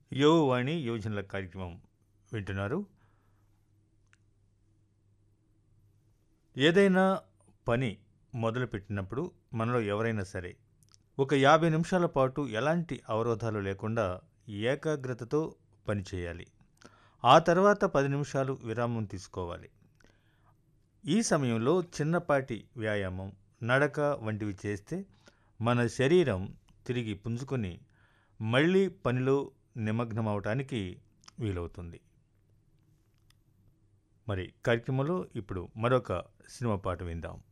యువవాణి యువజనుల కార్యక్రమం వింటున్నారు ఏదైనా పని మొదలుపెట్టినప్పుడు మనలో ఎవరైనా సరే ఒక యాభై నిమిషాల పాటు ఎలాంటి అవరోధాలు లేకుండా ఏకాగ్రతతో పనిచేయాలి ఆ తర్వాత పది నిమిషాలు విరామం తీసుకోవాలి ఈ సమయంలో చిన్నపాటి వ్యాయామం నడక వంటివి చేస్తే మన శరీరం తిరిగి పుంజుకొని మళ్ళీ పనిలో నిమగ్నమవటానికి వీలవుతుంది మరి కార్యక్రమంలో ఇప్పుడు మరొక సినిమా పాట విందాం